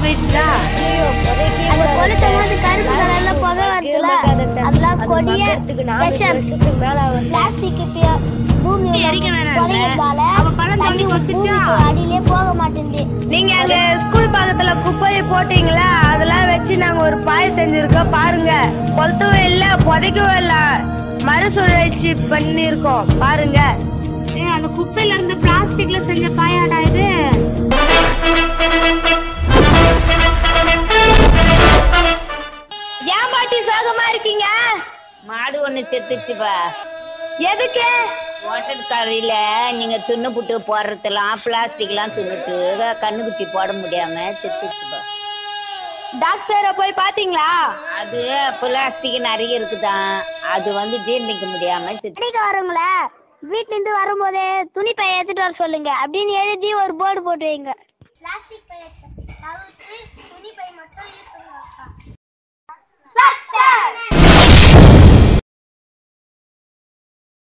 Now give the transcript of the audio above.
போயிடுச்சா அது கொளுத்தும் போது கருப்பு கலர்ல புகை வருதுல அதெல்லாம் கொடிய விஷம் பிளாஸ்டிக் பூமி எரிக்க வேணாம் இல்ல? புதைக்கிறதால அப்ப பழம் தண்ணி தண்ணி கொட்டுச்சா? பூமிக்கு அடியிலே போக மாட்டேங்குது நீங்க அங்க ஸ்கூல் பக்கத்துல குப்பையை போட்டீங்களா அதெல்லாம் வச்சு நாங்க ஒரு பாய் செஞ்சிருக்கோம் பாருங்க கொளுத்தவும் இல்ல புதைக்கவும் இல்ல மறுசுழற்சி பண்ணிருக்கோம் பாருங்க அந்த குப்பையில இருந்து பிளாஸ்டிக்ல செஞ்ச பாயாடா இது ஏன் பாட்டி சோகமா இருக்கீங்க மாடு ஒன்று செத்துச்சுப்பா எதுக்கு வாட்டர் காரியில் நீங்கள் துண்ணு புட்டு போடுறதெல்லாம் பிளாஸ்டிக்லாம் தின்னுட்டு கண்ணுக்குட்டி போட முடியாமல் செத்துச்சுப்பா டாக்டரை போய் பாத்தீங்களா அது பிளாஸ்டிக் நிறைய இருக்குதான் அது வந்து ஜீர்ணிக்க முடியாமல் செத்து அடிக்க வரவங்கள வீட்ல இருந்து வரும்போதே துணி பைய எடுத்துட்டு வர சொல்லுங்க அப்படின்னு எழுதி ஒரு போர்டு போட்டு வைங்க பிளாஸ்டிக் பைய தவிர்த்து துணி பை மட்டும் யூஸ் பண்ணுங்க